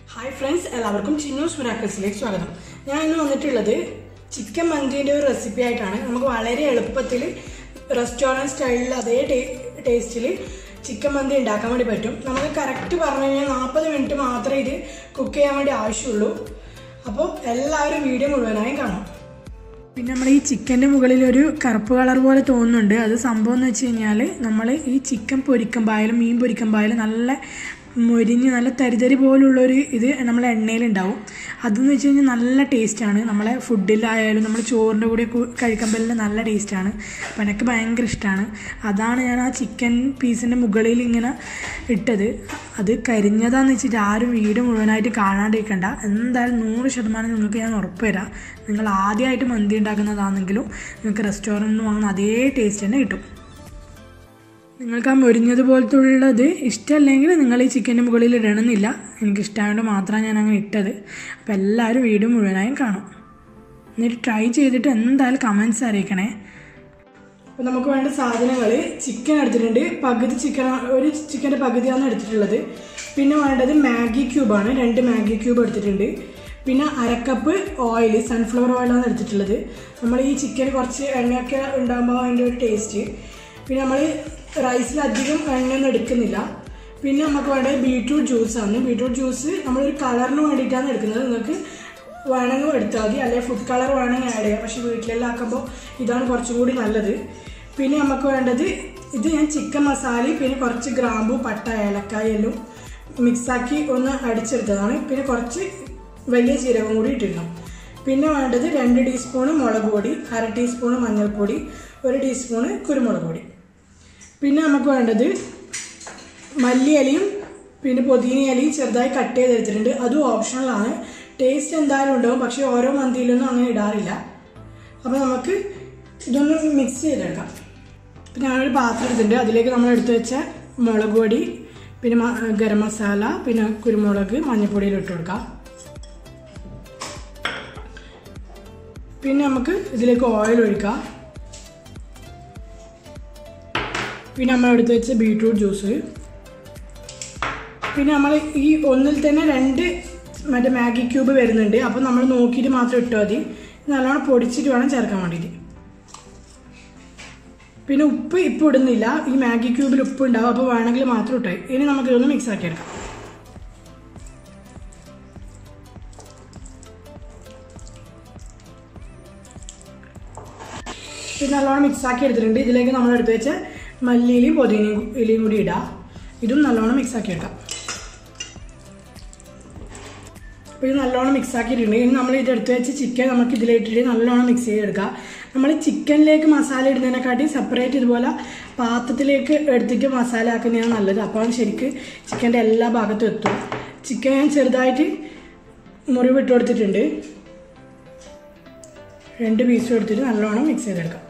hi friends എല്ലാവർക്കും ചിന്നൂസ് മിറാക്കിൾസിലേക്ക് സ്വാഗതം ഞാൻ ഇന്ന് വന്നിട്ടുള്ളത് ചിക്കൻ മന്തിൻ്റെ ഒരു റെസിപ്പി ആയിട്ടാണ് നമുക്ക് വളരെ എളുപ്പത്തിൽ റെസ്റ്റോറൻറ്റ് സ്റ്റൈലിൽ അതേ ടേസ്റ്റിൽ ചിക്കൻ മന്തി ഉണ്ടാക്കാൻ വേണ്ടി പറ്റും നമുക്ക് കറക്റ്റ് പറഞ്ഞു കഴിഞ്ഞാൽ നാൽപ്പത് മിനിറ്റ് മാത്രമേ ഇത് കുക്ക് ചെയ്യാൻ വേണ്ടി ആവശ്യമുള്ളൂ അപ്പോൾ എല്ലാവരും വീഡിയോ മുഴുവനായും കാണാം പിന്നെ നമ്മൾ ഈ ചിക്കൻ്റെ മുകളിൽ ഒരു കറുപ്പ് കളർ പോലെ തോന്നുന്നുണ്ട് അത് സംഭവം എന്ന് വെച്ച് കഴിഞ്ഞാൽ നമ്മൾ ഈ ചിക്കൻ പൊരിക്കുമ്പോയാലും മീൻ പൊരിക്കുമ്പോയാലും നല്ല മൊരിഞ്ഞ് നല്ല തരിതരി പോലുള്ളൊരു ഇത് നമ്മളെ എണ്ണയിലുണ്ടാവും അതെന്ന് വെച്ച് കഴിഞ്ഞാൽ നല്ല ടേസ്റ്റാണ് നമ്മളെ ഫുഡിലായാലും നമ്മൾ ചോറിൻ്റെ കൂടെ കഴിക്കുമ്പോൾ നല്ല ടേസ്റ്റാണ് അപ്പം എനിക്ക് ഭയങ്കര ഇഷ്ടമാണ് അതാണ് ഞാൻ ആ ചിക്കൻ പീസിൻ്റെ മുകളിൽ ഇങ്ങനെ ഇട്ടത് അത് കരിഞ്ഞതാന്ന് വെച്ചിട്ട് ആരും വീട് മുഴുവനായിട്ട് കാണാണ്ടിരിക്കണ്ട എന്തായാലും നൂറ് ശതമാനം നിങ്ങൾക്ക് ഞാൻ ഉറപ്പ് തരാം നിങ്ങൾ ആദ്യമായിട്ട് മന്തി ഉണ്ടാക്കുന്നതാണെങ്കിലും നിങ്ങൾക്ക് റെസ്റ്റോറൻറ്റിൽ നിന്ന് വാങ്ങുന്ന അതേ ടേസ്റ്റ് തന്നെ കിട്ടും നിങ്ങൾക്ക് ആ മൊരിഞ്ഞത് പോലത്തെ ഉള്ളത് ഇഷ്ടമല്ലെങ്കിൽ നിങ്ങൾ ഈ ചിക്കൻ്റെ മുകളിൽ ഇടണമെന്നില്ല എനിക്ക് ഇഷ്ടമായതുകൊണ്ട് മാത്രമാണ് ഞാൻ അങ്ങനെ ഇട്ടത് അപ്പോൾ എല്ലാവരും വീഡിയോ മുഴുവനായും കാണും എന്നിട്ട് ട്രൈ ചെയ്തിട്ട് എന്തായാലും കമൻസ് അറിയിക്കണേ അപ്പോൾ നമുക്ക് വേണ്ട സാധനങ്ങൾ ചിക്കൻ എടുത്തിട്ടുണ്ട് പകുതി ചിക്കൻ ഒരു ചിക്കൻ്റെ പകുതിയാണ് എടുത്തിട്ടുള്ളത് പിന്നെ വേണ്ടത് മാഗി ക്യൂബാണ് രണ്ട് മാഗി ക്യൂബ് എടുത്തിട്ടുണ്ട് പിന്നെ അരക്കപ്പ് ഓയിൽ സൺഫ്ലവർ ഓയിലാണ് എടുത്തിട്ടുള്ളത് നമ്മൾ ഈ ചിക്കൻ കുറച്ച് എണ്ണയൊക്കെ ഉണ്ടാകുമ്പോൾ അതിൻ്റെ ഒരു ടേസ്റ്റ് പിന്നെ നമ്മൾ റൈസിൽ അധികം എണ്ണയൊന്നും എടുക്കുന്നില്ല പിന്നെ നമുക്ക് വേണ്ടത് ബീട്രൂട്ട് ജ്യൂസാണ് ബീട്രൂട്ട് ജ്യൂസ് നമ്മളൊരു കളറിന് വേണ്ടിയിട്ടാണ് എടുക്കുന്നത് നിങ്ങൾക്ക് വേണമെങ്കിൽ എടുത്താൽ മതി അല്ലെങ്കിൽ ഫുഡ് കളർ വേണമെങ്കിൽ ആഡ് ചെയ്യാം പക്ഷേ വീട്ടിലെല്ലാം ആക്കുമ്പോൾ ഇതാണ് കുറച്ചും കൂടി നല്ലത് പിന്നെ നമുക്ക് വേണ്ടത് ഇത് ഞാൻ ചിക്കൻ മസാലയും പിന്നെ കുറച്ച് ഗ്രാമ്പു പട്ട ഏലക്കായ എല്ലാം മിക്സാക്കി ഒന്ന് അടിച്ചെടുത്തതാണ് പിന്നെ കുറച്ച് വലിയ ജീരകം കൂടി ഇട്ടിരുന്നു പിന്നെ വേണ്ടത് രണ്ട് ടീസ്പൂണ് മുളക് പൊടി അര ടീസ്പൂണ് മഞ്ഞൾപ്പൊടി ഒരു ടീസ്പൂണ് കുരുമുളക് പൊടി പിന്നെ നമുക്ക് വേണ്ടത് മല്ലിയിലയും പിന്നെ പുതിന ഇലയും ചെറുതായി കട്ട് ചെയ്തെടുത്തിട്ടുണ്ട് അതും ഓപ്ഷണലാണ് ടേസ്റ്റ് എന്തായാലും ഉണ്ടാവും പക്ഷേ ഓരോ മന്തിയിലൊന്നും അങ്ങനെ ഇടാറില്ല അപ്പോൾ നമുക്ക് ഇതൊന്ന് മിക്സ് ചെയ്തെടുക്കാം ഇപ്പം ഞാനൊരു പാത്രം എടുത്തിട്ടുണ്ട് അതിലേക്ക് നമ്മൾ എടുത്തു വെച്ച മുളക് പൊടി പിന്നെ ഗരം മസാല പിന്നെ കുരുമുളക് മഞ്ഞൾപ്പൊടിയിൽ ഇട്ട് കൊടുക്കാം പിന്നെ നമുക്ക് ഇതിലേക്ക് ഓയിൽ ഒഴിക്കാം പിന്നെ നമ്മൾ എടുത്ത് വെച്ച ബീട്രൂട്ട് ജ്യൂസ് പിന്നെ നമ്മൾ ഈ ഒന്നിൽ തന്നെ രണ്ട് മറ്റേ മാഗി ക്യൂബ് വരുന്നുണ്ട് അപ്പോൾ നമ്മൾ നോക്കിയിട്ട് മാത്രം ഇട്ടാൽ മതി നല്ലോണം പൊടിച്ചിട്ട് വേണം ചേർക്കാൻ വേണ്ടിയിട്ട് പിന്നെ ഉപ്പ് ഇപ്പോൾ ഇടുന്നില്ല ഈ മാഗി ക്യൂബിൽ ഉപ്പ് ഉണ്ടാവും അപ്പോൾ വേണമെങ്കിൽ മാത്രം ഇട്ടേ ഇനി നമുക്ക് ഇതൊന്ന് മിക്സ് ആക്കി എടുക്കാം പിന്നെ നല്ലോണം മിക്സ് ആക്കി എടുത്തിട്ടുണ്ട് ഇതിലേക്ക് നമ്മൾ എടുത്ത് വെച്ച മല്ലിയിലയും പൊതിനയും ഇലയും കൂടി ഇടാം ഇതും നല്ലോണം മിക്സ് ആക്കി എടുക്കാം അപ്പോൾ ഇത് നല്ലോണം മിക്സ് ആക്കിയിട്ടുണ്ട് ഇനി നമ്മൾ ഇത് എടുത്ത് വെച്ച് ചിക്കൻ നമുക്ക് ഇതിലിട്ടിട്ട് നല്ലോണം മിക്സ് ചെയ്തെടുക്കാം നമ്മൾ ചിക്കനിലേക്ക് മസാല ഇടുന്നതിനെക്കാട്ടി സെപ്പറേറ്റ് ഇതുപോലെ പാത്രത്തിലേക്ക് എടുത്തിട്ട് മസാല ആക്കുന്നതാണ് നല്ലത് അപ്പോൾ ശരിക്ക് ചിക്കൻ്റെ എല്ലാ ഭാഗത്തും എത്തും ചിക്കൻ ഞാൻ ചെറുതായിട്ട് മുറിവിട്ട് കൊടുത്തിട്ടുണ്ട് രണ്ട് പീസും എടുത്തിട്ട് നല്ലോണം മിക്സ് ചെയ്തെടുക്കാം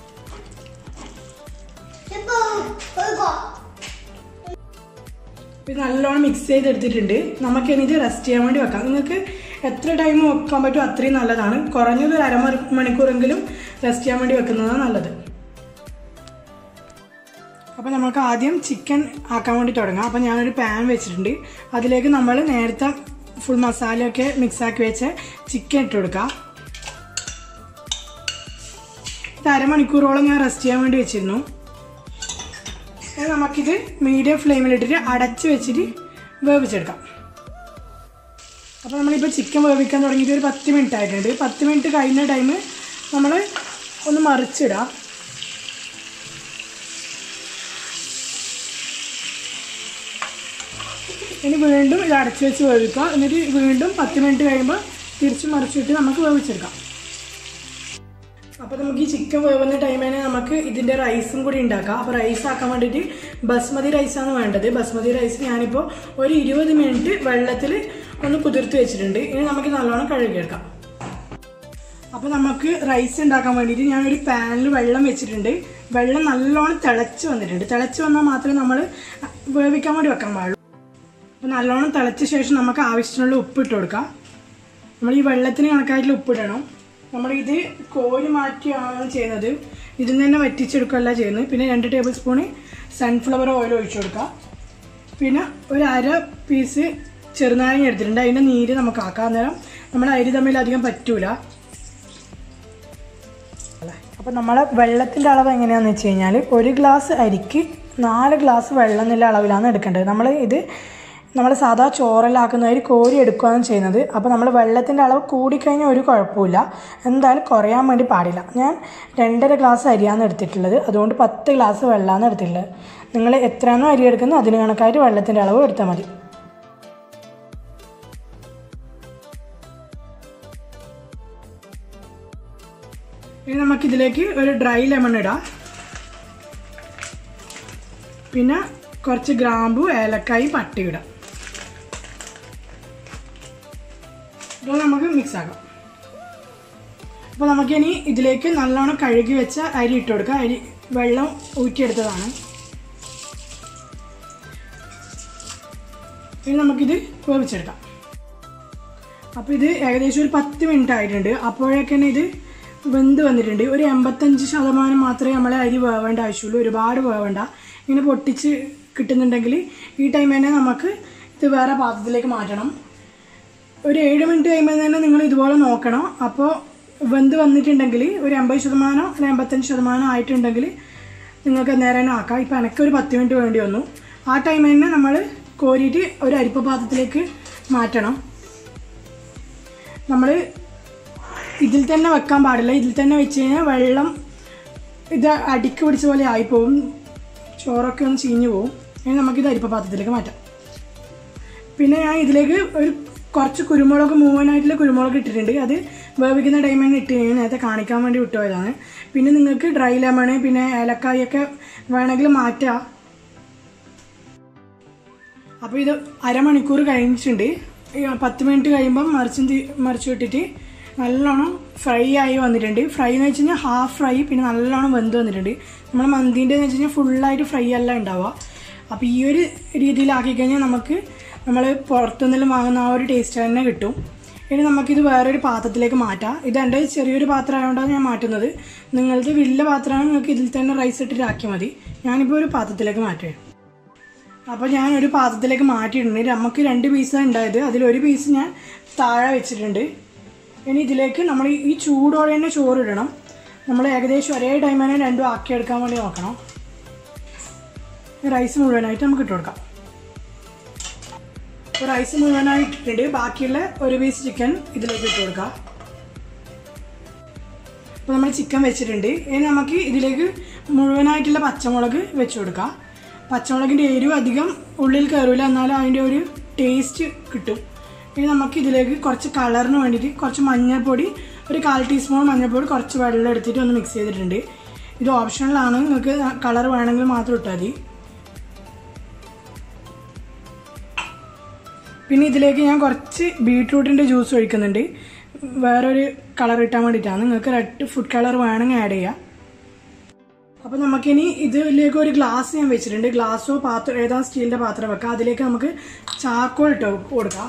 ഇത് നല്ലോണം മിക്സ് ചെയ്തെടുത്തിട്ടുണ്ട് നമുക്ക് ഇനി ഇത് റെസ്റ്റ് ചെയ്യാൻ വേണ്ടി വെക്കാം നിങ്ങൾക്ക് എത്ര ടൈം വെക്കാൻ പറ്റും അത്രയും നല്ലതാണ് കുറഞ്ഞത് ഒരു അരമണി മണിക്കൂറെങ്കിലും റെസ്റ്റ് ചെയ്യാൻ വേണ്ടി വെക്കുന്നതാണ് നല്ലത് അപ്പോൾ നമുക്ക് ആദ്യം ചിക്കൻ ആക്കാൻ വേണ്ടി തുടങ്ങാം അപ്പോൾ ഞാനൊരു പാൻ വെച്ചിട്ടുണ്ട് അതിലേക്ക് നമ്മൾ നേരത്തെ ഫുൾ മസാലയൊക്കെ മിക്സാക്കി വെച്ച് ചിക്കൻ ഇട്ട് കൊടുക്കാം ഇത് അരമണിക്കൂറോളം ഞാൻ റെസ്റ്റ് ചെയ്യാൻ വേണ്ടി വെച്ചിരുന്നു നമുക്കിത് മീഡിയം ഫ്ലെയിമിലിട്ടിട്ട് അടച്ച് വെച്ചിട്ട് വേവിച്ചെടുക്കാം അപ്പോൾ നമ്മളിപ്പോൾ ചിക്കൻ വേവിക്കാൻ തുടങ്ങിയിട്ട് ഒരു പത്ത് മിനിറ്റ് ആയിട്ടുണ്ട് പത്ത് മിനിറ്റ് കഴിഞ്ഞ ടൈം നമ്മൾ ഒന്ന് മറിച്ചിടാം ഇനി വീണ്ടും ഇത് അടച്ച് വെച്ച് വേവിക്കുക എന്നിട്ട് വീണ്ടും പത്ത് മിനിറ്റ് കഴിയുമ്പോൾ തിരിച്ച് മറിച്ചിട്ട് നമുക്ക് വേവിച്ചെടുക്കാം അപ്പോൾ നമുക്ക് ഈ ചിക്കൻ വേവുന്ന ടൈമിന് നമുക്ക് ഇതിൻ്റെ റൈസും കൂടി ഉണ്ടാക്കാം അപ്പോൾ റൈസ് ആക്കാൻ വേണ്ടിയിട്ട് ബസ്മതി റൈസാണ് വേണ്ടത് ബസ്മതി റൈസ് ഞാനിപ്പോൾ ഒരു ഇരുപത് മിനിറ്റ് വെള്ളത്തിൽ ഒന്ന് കുതിർത്ത് വെച്ചിട്ടുണ്ട് ഇനി നമുക്ക് നല്ലോണം കഴുകിയെടുക്കാം അപ്പോൾ നമുക്ക് റൈസ് ഉണ്ടാക്കാൻ വേണ്ടിയിട്ട് ഞാനൊരു പാനിൽ വെള്ളം വെച്ചിട്ടുണ്ട് വെള്ളം നല്ലോണം തിളച്ച് വന്നിട്ടുണ്ട് തിളച്ച് വന്നാൽ മാത്രമേ നമ്മൾ വേവിക്കാൻ വേണ്ടി വെക്കാൻ പാടുള്ളൂ അപ്പോൾ നല്ലോണം തിളച്ച ശേഷം നമുക്ക് ആവശ്യത്തിനുള്ള ഉപ്പ് ഇട്ട് കൊടുക്കാം നമ്മൾ ഈ വെള്ളത്തിന് കണക്കായിട്ടുള്ള ഉപ്പിടണം നമ്മൾ ഇത് കോരി മാറ്റിയാണ് ചെയ്യുന്നത് ഇതിൽ നിന്ന് തന്നെ വറ്റിച്ചെടുക്കുകയല്ല ചെയ്യുന്നത് പിന്നെ രണ്ട് ടേബിൾ സ്പൂണ് സൺഫ്ലവർ ഓയിൽ ഒഴിച്ചു കൊടുക്കുക പിന്നെ ഒരു അര പീസ് ചെറുനാരങ്ങ എടുത്തിട്ടുണ്ട് അതിൻ്റെ നീര് നമുക്ക് ആക്കാം നേരം നമ്മുടെ അരി തമ്മിൽ അധികം പറ്റൂല അപ്പോൾ നമ്മളെ വെള്ളത്തിൻ്റെ അളവ് എങ്ങനെയാണെന്ന് വെച്ച് കഴിഞ്ഞാൽ ഒരു ഗ്ലാസ് അരിക്ക് നാല് ഗ്ലാസ് വെള്ളം എന്നുള്ള അളവിലാണ് എടുക്കേണ്ടത് നമ്മൾ ഇത് നമ്മൾ സാധാ ചോറലാക്കുന്ന അരി കോരി എടുക്കുകയാണ് ചെയ്യുന്നത് അപ്പോൾ നമ്മൾ വെള്ളത്തിൻ്റെ അളവ് കൂടിക്കഴിഞ്ഞാൽ ഒരു കുഴപ്പമില്ല എന്തായാലും കുറയാൻ വേണ്ടി പാടില്ല ഞാൻ രണ്ടര ഗ്ലാസ് അരിയാണ് എടുത്തിട്ടുള്ളത് അതുകൊണ്ട് പത്ത് ഗ്ലാസ് വെള്ളമാണ് എടുത്തിട്ടുള്ളത് നിങ്ങൾ എത്രയാണോ അരി എടുക്കുന്നത് അതിന് കണക്കായിട്ട് വെള്ളത്തിൻ്റെ അളവ് എടുത്താൽ മതി ഇനി നമുക്കിതിലേക്ക് ഒരു ഡ്രൈ ലെമൺ ഇടാം പിന്നെ കുറച്ച് ഗ്രാമ്പു ഏലക്കായി പട്ടി ഇടാം ഇത് നമുക്ക് മിക്സ് ആക്കാം അപ്പോൾ നമുക്കിനി ഇതിലേക്ക് നല്ലോണം കഴുകി വെച്ച അരി ഇട്ട് കൊടുക്കാം അരി വെള്ളം ഊറ്റിയെടുത്തതാണ് ഇനി നമുക്കിത് വേവിച്ചെടുക്കാം അപ്പോൾ ഇത് ഏകദേശം ഒരു പത്ത് മിനിറ്റ് ആയിട്ടുണ്ട് അപ്പോഴേക്കന്നെ ഇത് വെന്ത് വന്നിട്ടുണ്ട് ഒരു എൺപത്തഞ്ച് ശതമാനം മാത്രമേ നമ്മളെ അരി വേവേണ്ട ആവശ്യമുള്ളൂ ഒരുപാട് വേവേണ്ട ഇങ്ങനെ പൊട്ടിച്ച് കിട്ടുന്നുണ്ടെങ്കിൽ ഈ ടൈം തന്നെ നമുക്ക് ഇത് വേറെ പാത്രത്തിലേക്ക് മാറ്റണം ഒരു ഏഴ് മിനിറ്റ് കഴിയുമ്പോൾ തന്നെ നിങ്ങൾ ഇതുപോലെ നോക്കണം അപ്പോൾ വെന്ത് വന്നിട്ടുണ്ടെങ്കിൽ ഒരു എൺപത് ശതമാനം അല്ലെങ്കിൽ എൺപത്തഞ്ച് ശതമാനം ആയിട്ടുണ്ടെങ്കിൽ നിങ്ങൾക്ക് നേരെ തന്നെ ആക്കാം ഇപ്പം എനിക്കൊരു പത്ത് മിനിറ്റ് വേണ്ടി വന്നു ആ ടൈം തന്നെ നമ്മൾ കോരിയിട്ട് ഒരു അരിപ്പ പാത്രത്തിലേക്ക് മാറ്റണം നമ്മൾ ഇതിൽ തന്നെ വെക്കാൻ പാടില്ല ഇതിൽ തന്നെ വെച്ച് കഴിഞ്ഞാൽ വെള്ളം ഇത് അടിക്ക് പിടിച്ച പോലെ ആയിപ്പോവും ചോറൊക്കെ ഒന്ന് ചീഞ്ഞു പോവും ഇനി നമുക്കിത് അരിപ്പ പാത്രത്തിലേക്ക് മാറ്റാം പിന്നെ ഞാൻ ഇതിലേക്ക് ഒരു കുറച്ച് കുരുമുളക് മുഴുവനായിട്ടുള്ള കുരുമുളക് ഇട്ടിട്ടുണ്ട് അത് വേവിക്കുന്ന ടൈമിൽ ഇട്ട് കഴിഞ്ഞാൽ നേരത്തെ കാണിക്കാൻ വേണ്ടി വിട്ടുപോയതാണ് പിന്നെ നിങ്ങൾക്ക് ഡ്രൈ ലെമൺ പിന്നെ ഏലക്കായൊക്കെ വേണമെങ്കിൽ മാറ്റാം അപ്പോൾ ഇത് അരമണിക്കൂർ കഴിഞ്ഞിട്ടുണ്ട് ഈ പത്ത് മിനിറ്റ് കഴിയുമ്പം മറിച്ചും തി- മറിച്ച് വിട്ടിട്ട് നല്ലോണം ഫ്രൈ ആയി വന്നിട്ടുണ്ട് ഫ്രൈ എന്ന് വെച്ച് കഴിഞ്ഞാൽ ഹാഫ് ഫ്രൈ പിന്നെ നല്ലോണം വെന്ത് വന്നിട്ടുണ്ട് നമ്മൾ മന്തിൻ്റെ എന്ന് വെച്ച് കഴിഞ്ഞാൽ ഫുള്ളായിട്ട് ഫ്രൈ അല്ല ഉണ്ടാവുക അപ്പോൾ ഈ ഒരു രീതിയിലാക്കി കഴിഞ്ഞാൽ നമുക്ക് നമ്മൾ പുറത്തുനിന്നെല്ലാം വാങ്ങുന്ന ആ ഒരു ടേസ്റ്റ് തന്നെ കിട്ടും ഇനി നമുക്കിത് വേറൊരു പാത്രത്തിലേക്ക് മാറ്റാം ഇത് എൻ്റെ ചെറിയൊരു പാത്രം ആയതുകൊണ്ടാണ് ഞാൻ മാറ്റുന്നത് നിങ്ങളത് വലിയ പാത്രമാണ് നിങ്ങൾക്ക് ഇതിൽ തന്നെ റൈസ് ഇട്ടിട്ട് ആക്കിയാൽ മതി ഞാനിപ്പോൾ ഒരു പാത്രത്തിലേക്ക് മാറ്റുകയാണ് അപ്പോൾ ഞാൻ ഒരു പാത്രത്തിലേക്ക് മാറ്റിയിട്ടുണ്ട് നമുക്ക് രണ്ട് പീസാണ് ഉണ്ടായത് അതിലൊരു പീസ് ഞാൻ താഴെ വെച്ചിട്ടുണ്ട് ഇനി ഇതിലേക്ക് നമ്മൾ ഈ- ഈ ചൂടോടെ തന്നെ ചോറ് ഇടണം നമ്മൾ ഏകദേശം ഒരേ ടൈം തന്നെ രണ്ടും ആക്കിയെടുക്കാൻ വേണ്ടി നോക്കണം ഈ റൈസ് മുഴുവനായിട്ട് നമുക്ക് ഇട്ട് കൊടുക്കാം അപ്പോൾ റൈസ് മുഴുവനായി ഇട്ടിട്ടുണ്ട് ബാക്കിയുള്ള ഒരു പീസ് ചിക്കൻ ഇതിലേക്ക് ഇട്ട് കൊടുക്കാം അപ്പോൾ നമ്മൾ ചിക്കൻ വെച്ചിട്ടുണ്ട് ഇനി നമുക്ക് ഇതിലേക്ക് മുഴുവനായിട്ടുള്ള പച്ചമുളക് വെച്ച് കൊടുക്കാം പച്ചമുളകിൻ്റെ എരിവ് അധികം ഉള്ളിൽ കയറില്ല എന്നാലും അതിൻ്റെ ഒരു ടേസ്റ്റ് കിട്ടും ഇനി നമുക്ക് ഇതിലേക്ക് കുറച്ച് കളറിന് വേണ്ടിയിട്ട് കുറച്ച് മഞ്ഞൾപ്പൊടി ഒരു കാൽ ടീസ്പൂൺ മഞ്ഞൾപ്പൊടി കുറച്ച് വെള്ളം എടുത്തിട്ട് ഒന്ന് മിക്സ് ചെയ്തിട്ടുണ്ട് ഇത് ഓപ്ഷണലാണ് നിങ്ങൾക്ക് കളർ വേണമെങ്കിൽ മാത്രം ഇട്ടാൽ മതി പിന്നെ ഇതിലേക്ക് ഞാൻ കുറച്ച് ബീട്രൂട്ടിൻ്റെ ജ്യൂസ് ഒഴിക്കുന്നുണ്ട് വേറൊരു കളർ കിട്ടാൻ വേണ്ടിയിട്ടാണ് നിങ്ങൾക്ക് റെഡ് ഫുഡ് കളർ വേണമെങ്കിൽ ആഡ് ചെയ്യാം അപ്പോൾ നമുക്കിനി ഇതിലേക്ക് ഒരു ഗ്ലാസ് ഞാൻ വെച്ചിട്ടുണ്ട് ഗ്ലാസ്സോ പാത്രം ഏതാ സ്റ്റീലിൻ്റെ പാത്രം വെക്കാം അതിലേക്ക് നമുക്ക് ചാർക്കോൾ ഇട്ട് കൊടുക്കാം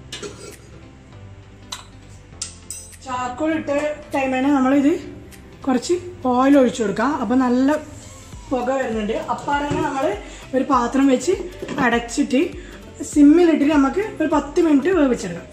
ചാർക്കോൾ ഇട്ട ടൈമിന് നമ്മളിത് കുറച്ച് ഓയിൽ ഒഴിച്ചു കൊടുക്കുക അപ്പോൾ നല്ല പുക വരുന്നുണ്ട് അപ്പാടെ നമ്മൾ ഒരു പാത്രം വെച്ച് അടച്ചിട്ട് സിമ്മിലിട്ടിട്ട് നമുക്ക് ഒരു പത്ത് മിനിറ്റ് വേവിച്ചെടുക്കാം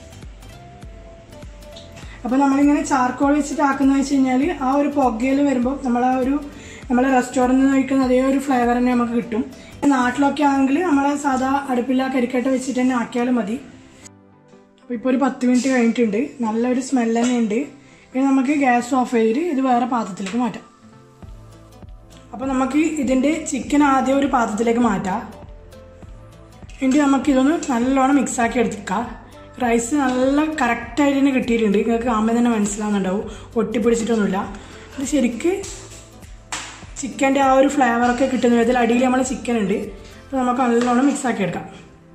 അപ്പോൾ നമ്മളിങ്ങനെ ചാർക്കോൾ വെച്ചിട്ട് ആക്കുന്നത് വെച്ച് കഴിഞ്ഞാൽ ആ ഒരു പുകയിൽ വരുമ്പോൾ നമ്മൾ ആ ഒരു നമ്മളെ റെസ്റ്റോറൻറ്റിൽ നിന്ന് കഴിക്കുന്ന അതേ ഒരു ഫ്ലേവർ തന്നെ നമുക്ക് കിട്ടും നാട്ടിലൊക്കെ ആണെങ്കിൽ നമ്മളെ സാധാ അടുപ്പില്ല കരിക്കട്ട വെച്ചിട്ട് തന്നെ ആക്കിയാലും മതി അപ്പോൾ ഇപ്പോൾ ഒരു പത്ത് മിനിറ്റ് കഴിഞ്ഞിട്ടുണ്ട് നല്ലൊരു സ്മെല്ല് തന്നെ ഉണ്ട് ഇനി നമുക്ക് ഗ്യാസ് ഓഫ് ചെയ്തിട്ട് ഇത് വേറെ പാത്രത്തിലേക്ക് മാറ്റാം അപ്പോൾ നമുക്ക് ഇതിൻ്റെ ചിക്കൻ ആദ്യം ഒരു പാത്രത്തിലേക്ക് മാറ്റാം എന്നിട്ട് നമുക്ക് ഇതൊന്ന് നല്ലോണം മിക്സ് ആക്കി എടുക്കാം റൈസ് നല്ല കറക്റ്റായിട്ട് തന്നെ കിട്ടിയിട്ടുണ്ട് നിങ്ങൾക്ക് ആകുമ്പോൾ തന്നെ മനസ്സിലാവുന്നുണ്ടാവും ഒട്ടിപ്പിടിച്ചിട്ടൊന്നുമില്ല ഇത് ശരിക്ക് ചിക്കൻ്റെ ആ ഒരു ഫ്ലേവറൊക്കെ കിട്ടുന്ന വിധത്തിൽ അടിയിൽ നമ്മൾ ചിക്കൻ ഉണ്ട് അപ്പോൾ നമുക്ക് നല്ലോണം മിക്സ് ആക്കി എടുക്കാം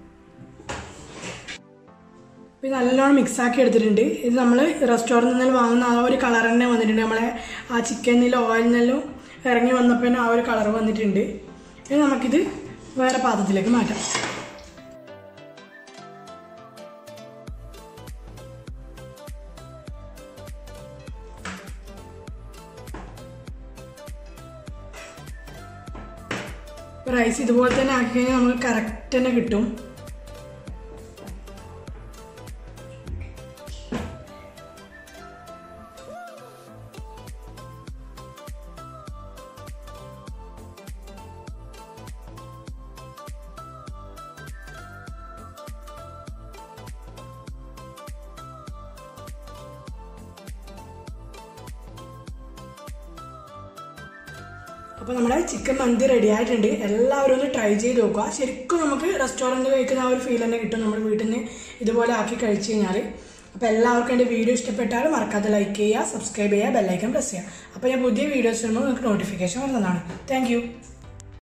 അപ്പോൾ ഇത് നല്ലോണം മിക്സ് ആക്കി എടുത്തിട്ടുണ്ട് ഇത് നമ്മൾ റെസ്റ്റോറൻറ്റിൽ നിന്ന് വാങ്ങുന്ന ആ ഒരു കളർ തന്നെ വന്നിട്ടുണ്ട് നമ്മളെ ആ ചിക്കനിലും ഓയിലിനെല്ലാം ഇറങ്ങി വന്നപ്പോൾ ആ ഒരു കളർ വന്നിട്ടുണ്ട് ഇനി നമുക്കിത് വേറെ പാത്രത്തിലേക്ക് മാറ്റാം റൈസ് ഇതുപോലെ തന്നെ ആക്കി കഴിഞ്ഞാൽ നമുക്ക് കറക്റ്റ് തന്നെ കിട്ടും അപ്പോൾ നമ്മുടെ ചിക്കൻ മന്തി റെഡി ആയിട്ടുണ്ട് എല്ലാവരും ഒന്ന് ട്രൈ ചെയ്ത് നോക്കുക ശരിക്കും നമുക്ക് റെസ്റ്റോറൻറ്റ് കഴിക്കുന്ന ആ ഒരു ഫീൽ തന്നെ കിട്ടും നമ്മുടെ വീട്ടിൽ നിന്ന് ഇതുപോലെ ആക്കി കഴിച്ചു കഴിഞ്ഞാൽ അപ്പോൾ എല്ലാവർക്കും എൻ്റെ വീഡിയോ ഇഷ്ടപ്പെട്ടാൽ മറക്കാതെ ലൈക്ക് ചെയ്യുക സബ്സ്ക്രൈബ് ചെയ്യുക ബെല്ലൈക്കൻ പ്രസ് ചെയ്യുക അപ്പോൾ ഞാൻ പുതിയ വീഡിയോസ് വരുമ്പോൾ നിങ്ങൾക്ക് നോട്ടിഫിക്കേഷൻ വരുന്നതാണ് താങ്ക്